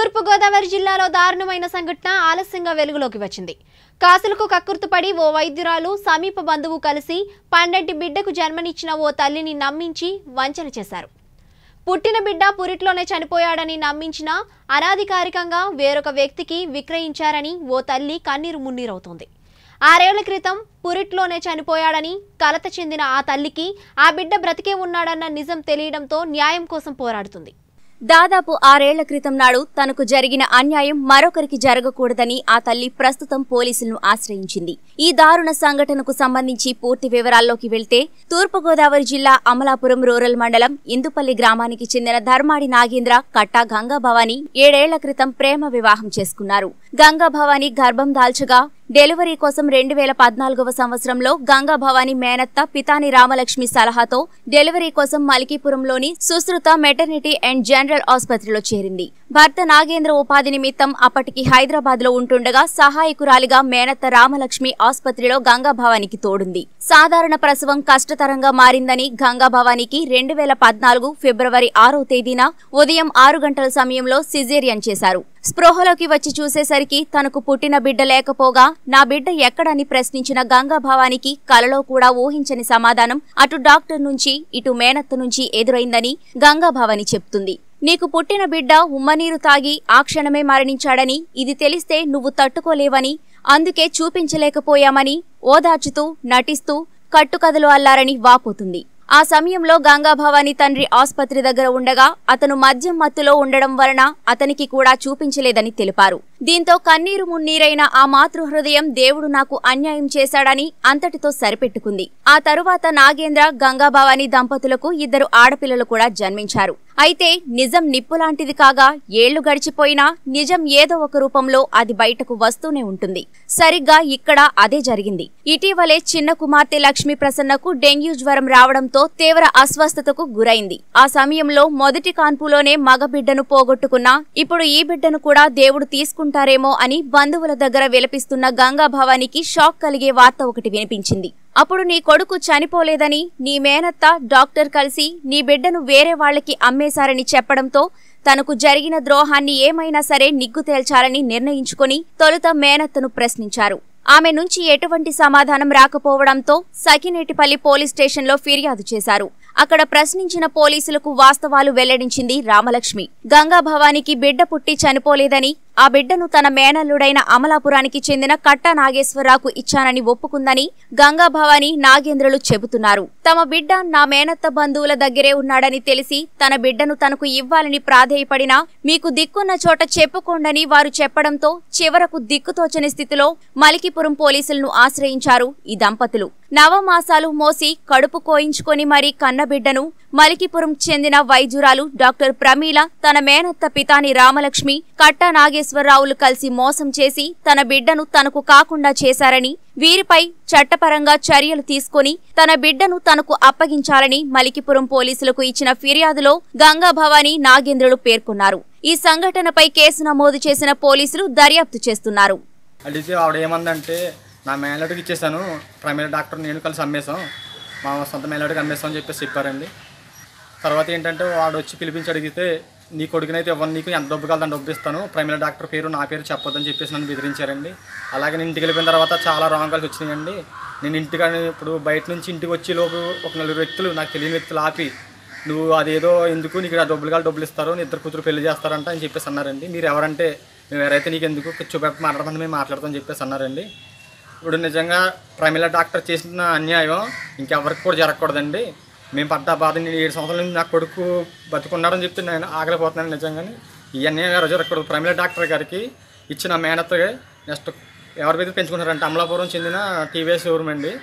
తూర్పుగోదావరి జిల్లాలో దారుణమైన సంఘటన ఆలస్యంగా వెలుగులోకి వచ్చింది కాసులకు కక్కుర్తుపడి ఓ వైద్యురాలు సమీప బంధువు కలిసి పన్నెండు బిడ్డకు జన్మనిచ్చిన ఓ తల్లిని నమ్మించి వంచన చేశారు పుట్టిన బిడ్డ పురిట్లోనే చనిపోయాడని నమ్మించిన అనాధికారికంగా వేరొక వ్యక్తికి విక్రయించారని ఓ తల్లి కన్నీరు మున్నీరవుతోంది ఆరేళ్ల క్రితం పురిట్లోనే చనిపోయాడని కలత చెందిన ఆ తల్లికి ఆ బిడ్డ బ్రతికే ఉన్నాడన్న నిజం తెలియడంతో న్యాయం కోసం పోరాడుతుంది దాదాపు ఆరేళ్ల క్రితం నాడు తనకు జరిగిన అన్యాయం మరొకరికి జరగకూడదని ఆ తల్లి ప్రస్తుతం పోలీసులను ఆశ్రయించింది ఈ దారుణ సంఘటనకు సంబంధించి పూర్తి వివరాల్లోకి వెళ్తే తూర్పుగోదావరి జిల్లా అమలాపురం రూరల్ మండలం ఇందుపల్లి గ్రామానికి చెందిన ధర్మాడి నాగేంద్ర కట్టా గంగా భవాని ఏడేళ్ల క్రితం ప్రేమ వివాహం చేసుకున్నారు గంగా భవాని గర్భం దాల్చగా డెలివరీ కోసం రెండు వేల పద్నాలుగవ సంవత్సరంలో గంగా భవాని మేనత్త పితాని రామలక్ష్మి సలహాతో డెలివరీ కోసం మలికీపురంలోని సుశ్రుత మెటర్నిటీ అండ్ జనరల్ ఆసుపత్రిలో చేరింది భర్త నాగేంద్ర ఉపాధి నిమిత్తం అప్పటికి హైదరాబాద్ లో ఉంటుండగా సహాయకురాలిగా మేనత్త రామలక్ష్మి ఆసుపత్రిలో గంగా భవానికి తోడుంది సాధారణ ప్రసవం కష్టతరంగా మారిందని గంగా భవానికి రెండు వేల పద్నాలుగు ఫిబ్రవరి ఆరో తేదీన ఉదయం ఆరు గంటల సమయంలో సిజేరియన్ చేశారు స్పృహలోకి వచ్చి చూసేసరికి తనకు పుట్టిన బిడ్డ లేకపోగా నా బిడ్డ ఎక్కడని ప్రశ్నించిన గంగా భవానికి కలలో కూడా ఊహించని సమాధానం అటు డాక్టర్ నుంచి ఇటు మేనత్త నుంచి ఎదురైందని గంగా భవాని చెప్తుంది నీకు పుట్టిన బిడ్డ ఉమ్మనీరు తాగి ఆ క్షణమే మరణించాడని ఇది తెలిస్తే నువ్వు తట్టుకోలేవని అందుకే చూపించలేకపోయామని ఓదార్చుతూ నటిస్తూ కట్టుకథలు అల్లారని వాపోతుంది ఆ సమయంలో గంగా భవాని తండ్రి ఆసుపత్రి దగ్గర ఉండగా అతను మద్యం మత్తులో ఉండడం వలన అతనికి కూడా చూపించలేదని తెలిపారు దీంతో కన్నీరు మున్నీరైన ఆ మాతృహృదయం దేవుడు నాకు అన్యాయం చేశాడని అంతటితో సరిపెట్టుకుంది ఆ తరువాత నాగేంద్ర గంగా భవాని దంపతులకు ఇద్దరు ఆడపిల్లలు కూడా జన్మించారు అయితే నిజం నిప్పులాంటిది కాగా ఏళ్లు గడిచిపోయినా నిజం ఏదో ఒక రూపంలో అది బయటకు వస్తూనే ఉంటుంది సరిగ్గా ఇక్కడ అదే జరిగింది ఇటీవలే చిన్న కుమార్తె లక్ష్మీ ప్రసన్నకు డెంగ్యూ జ్వరం రావడంతో తీవ్ర అస్వస్థతకు గురైంది ఆ సమయంలో మొదటి కాన్పులోనే మగ బిడ్డను పోగొట్టుకున్నా ఇప్పుడు ఈ బిడ్డను కూడా దేవుడు తీసుకుంటారేమో అని బంధువుల దగ్గర విలపిస్తున్న గంగా భవానికి షాక్ కలిగే వార్త ఒకటి వినిపించింది అప్పుడు నీ కొడుకు చనిపోలేదని నీ మేనత్త డాక్టర్ కలిసి నీ బిడ్డను వేరే వాళ్ళకి అమ్మేశారని చెప్పడంతో తనకు జరిగిన ద్రోహాన్ని ఏమైనా సరే నిగ్గు తేల్చాలని నిర్ణయించుకుని తొలుత మేనత్తను ప్రశ్నించారు ఆమె నుంచి ఎటువంటి సమాధానం రాకపోవడంతో సకినేటిపల్లి పోలీస్ స్టేషన్లో ఫిర్యాదు చేశారు అక్కడ ప్రశ్నించిన పోలీసులకు వాస్తవాలు వెల్లడించింది రామలక్ష్మి గంగా భవానికి బిడ్డ పుట్టి చనిపోలేదని ఆ బిడ్డను తన మేనల్లుడైన అమలాపురానికి చెందిన కట్ట నాగేశ్వరరావుకు ఇచ్చానని ఒప్పుకుందని గంగా భవాని నాగేంద్రులు చెబుతున్నారు తమ బిడ్డ నా మేనత్త బంధువుల దగ్గరే ఉన్నాడని తెలిసి తన బిడ్డను తనకు ఇవ్వాలని ప్రాధేయపడినా మీకు దిక్కున్న చోట చెప్పుకోండని వారు చెప్పడంతో చివరకు దిక్కుతోచని స్థితిలో మలికిపురం పోలీసులను ఆశ్రయించారు ఈ దంపతులు నవమాసాలు మోసి కడుపు కోయించుకొని మరీ కన్నబిడ్డను మలికిపురం చెందిన వైద్యురాలు డాక్టర్ ప్రమీల తన మేనత్త పితాని రామలక్ష్మి కట్ట నాగేశ్వరరావులు కలిసి మోసం చేసి తన బిడ్డను తనకు కాకుండా చేశారని వీరిపై చట్టపరంగా చర్యలు తీసుకొని తన బిడ్డను తనకు అప్పగించాలని మలికిపురం పోలీసులకు ఇచ్చిన ఫిర్యాదులో గంగా భవానీ నాగేంద్రులు పేర్కొన్నారు ఈ సంఘటనపై కేసు నమోదు చేసిన పోలీసులు దర్యాప్తు చేస్తున్నారు అడిగితే ఆవిడ ఏమందంటే నా మేనడికి ఇచ్చేసాను ప్రైమరీ డాక్టర్ నేను కలిసి అమ్మేశాం మా సొంత మేనడికి అమ్మేసాం అని చెప్పేసి చెప్పారండి తర్వాత ఏంటంటే వాడు వచ్చి పిలిపించి అడిగితే నీ కొడుకునైతే ఇవ్వను నీకు ఎంత డబ్బు కావాలి డబ్బు ఇస్తాను ప్రైమరీ డాక్టర్ పేరు నా పేరు చెప్పొద్దని చెప్పేసి నన్ను బెదిరించారండి అలాగే నేను ఇంటికి వెళ్ళిపోయిన తర్వాత చాలా రాంగ్ కాల్స్ వచ్చినాయండి నేను ఇంటికాని ఇప్పుడు బయట నుంచి ఇంటికి వచ్చే లోపు ఒక నలుగురు వ్యక్తులు నాకు తెలియని వ్యక్తులు ఆపి నువ్వు అదేదో ఎందుకు నీకు ఆ డబ్బులు కావాలి డబ్బులు ఇస్తారు నీ ఇద్దరు కూతురు పెళ్లి చేస్తారంట అని చెప్పేసి అన్నారండి మీరు ఎవరంటే మేము ఎవరైతే నీకు ఎందుకు చూపెట్టి మాట్లాడమని మేము మాట్లాడతామని చెప్పేసి అన్నారండి ఇప్పుడు నిజంగా ప్రమిళ డాక్టర్ చేసిన అన్యాయం ఇంకెవరికి కూడా జరగకూడదండి మేము పడ్డ బాధ నేను ఏడు సంవత్సరాల నుంచి నా కొడుకు బతుకున్నాడని చెప్తే నేను ఆగలేకపోతున్నాను నిజంగాని ఈ అన్యాయం గారు జరగకూడదు ప్రమిళ డాక్టర్ గారికి ఇచ్చిన మేనత్తగా నెక్స్ట్ ఎవరి మీద పెంచుకుంటారంటే అమలాపురం చెందిన టీవీఎస్ షోరూమ్ అండి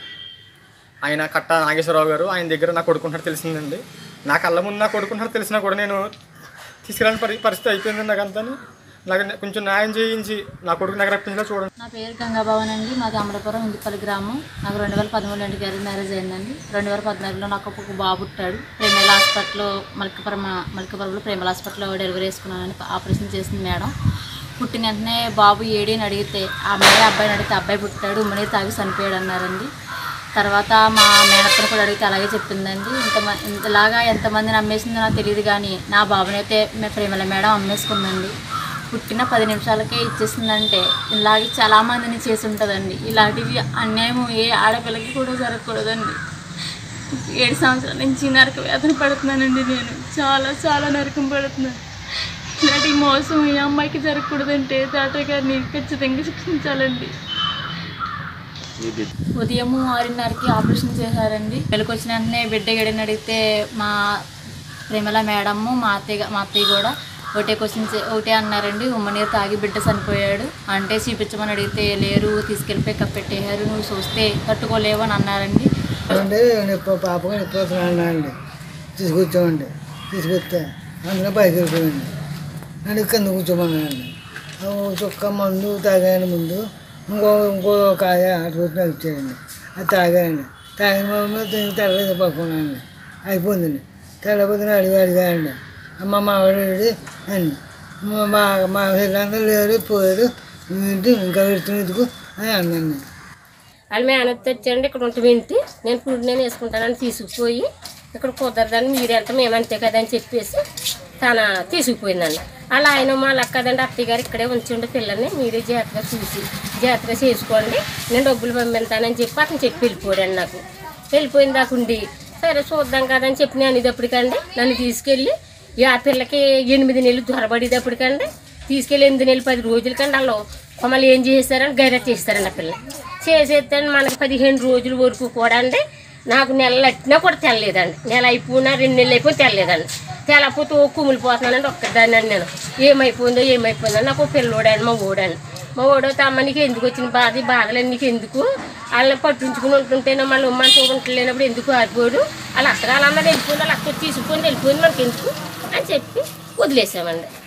ఆయన కట్ట నాగేశ్వరరావు గారు ఆయన దగ్గర నా కొడుకుంటారు తెలిసిందండి నా కళ్ళ ముందు నా కొడుకుంటారు తెలిసినా కూడా నేను తీసుకురాని పరి పరిస్థితి అయిపోయింది నాకు అంతా నాకు కొంచెం న్యాయం చేయించి నా కొడుకు నాకు రప్పించేలా చూడండి నా పేరు గంగాభవన్ అండి మాది అమలాపురం ఇందుపల్లి గ్రామం నాకు రెండు వేల పదమూడు ఇంటికి గారి మ్యారేజ్ అయిందండి రెండు వేల పద్నాలుగులో నాకు ఒక బాబు పుట్టాడు ప్రేమల హాస్పిటల్లో మల్కపురం మల్కపురంలో ప్రేమల హాస్పిటల్లో డెలివరీ చేసుకున్నానని ఆపరేషన్ చేసింది మేడం పుట్టిన వెంటనే బాబు ఏడి అని అడిగితే ఆ అమ్మాయి అబ్బాయిని అడిగితే అబ్బాయి పుట్టాడు ఉమ్మని తాగి చనిపోయాడు అన్నారండి తర్వాత మా మేనత్తను కూడా అడిగితే అలాగే చెప్పిందండి ఇంత ఇంతలాగా ఎంతమందిని అమ్మేసిందో నాకు తెలియదు కానీ నా బాబునైతే మే- ప్రేమల మేడం అమ్మేసుకుందండి పుట్టిన పది నిమిషాలకే ఇచ్చేసిందంటే ఇలాగే చాలా మందిని చేసి ఉంటుందండి ఇలాంటివి అన్యాయం ఏ ఆడపిల్లకి కూడా జరగకూడదండి ఏడు సంవత్సరాల నుంచి నరక వేదన పడుతున్నానండి నేను చాలా చాలా నరకం పడుతున్నాను ఇలాంటి మోసం ఈ అమ్మాయికి జరగకూడదంటే తాతయ్య గారిని ఖచ్చితంగా శిక్షించాలండి ఉదయం ఆరున్నరకి ఆపరేషన్ చేశారండి వెలుగు వచ్చిన వెంటనే బిడ్డ గడిని అడిగితే మా ప్రేమల మేడము మా అత్తయ్య మా అత్తయ్య కూడా ఒకటే క్వశ్చన్ చే- ఒకటే అన్నారండి ఉమ్మనీరు తాగి బిడ్డ చనిపోయాడు అంటే చూపించమని అడిగితే లేరు తీసుకెళ్ళిపోయి కప్పెట్టేశారు నువ్వు చూస్తే తట్టుకోలేవు అని అన్నారండి అంటే ఎక్కువ పాపగా ఎక్కువ అండి తీసుకొచ్చామండి తీసుకొస్తే అందులో పైకి వెళ్ళిపోయింది నన్ను కింద కూర్చోమన్నానండి ఆ ఓ చుక్క మందు తాగాను ముందు ఇంకో ఇంకో కాయ అటు రోజున ఇచ్చాడండి అది తాగానండి తాగిన వాళ్ళు తెల్లది పడుకున్నానండి అయిపోయిందండి తెల్లపోతున్న అడిగి అడిగానండి అమ్మ మా వాడు అండి మా మా పిల్లలందరూ లేరు పోయారు ఏంటి ఇంకా పెడుతున్నందుకు అని అన్నాను వాళ్ళు మేనత్ తెచ్చండి ఇక్కడ ఉంటుంది ఇంటి నేను ఫుడ్ నేను వేసుకుంటానని తీసుకుపోయి ఇక్కడ కుదరదని మీరు ఎంత మేమంతే కదా అని చెప్పేసి తన తీసుకుపోయిందండి అలా ఆయన మా లక్కదండి అత్తయ్య గారు ఇక్కడే ఉంచండి పిల్లల్ని మీరే జాగ్రత్తగా చూసి జాగ్రత్తగా చేసుకోండి నేను డబ్బులు పంపిస్తానని చెప్పి అతను చెప్పి వెళ్ళిపోయాడు నాకు వెళ్ళిపోయిన దాకా ఉండి సరే చూద్దాం కదా అని చెప్పి నేను అనేటప్పటికండి నన్ను తీసుకెళ్ళి ఈ ఆ పిల్లకి ఎనిమిది నెలలు దొరబడేటప్పటికండి తీసుకెళ్ళి ఎనిమిది నెలలు పది రోజులకండి వాళ్ళు మమ్మల్ని ఏం చేస్తారని గైరత్ చేస్తారండి ఆ పిల్ల చేసేస్తే మనకి పదిహేను రోజుల వరకు కూడా అండి నాకు నెలలు అట్టినా కూడా తెల్లలేదండి నెల అయిపోయినా రెండు నెలలు అయిపోయి తెల్లలేదండి తెల్లపోతే ఓ కుమిలిపోతున్నానండి ఒక్కదాన్ని అండి నేను ఏమైపోయిందో ఏమైపోయిందో నాకు ఓ పిల్లోడండి మా ఓడండి మా ఓడో అమ్మ నీకు ఎందుకు వచ్చిన బాధ ఈ బాధలు నీకు ఎందుకు వాళ్ళని పట్టించుకుని ఉంటుంటేనే మళ్ళీ ఉమ్మని చూడలేనప్పుడు ఎందుకు ఆరిపోయాడు వాళ్ళ అత్తగారు అందరూ వెళ్ళిపోయింది వాళ్ళ అక్క తీసుకుని వెళ్ళిపోయింది మనకి ఎందుకు అని చెప్పి వదిలేసామండి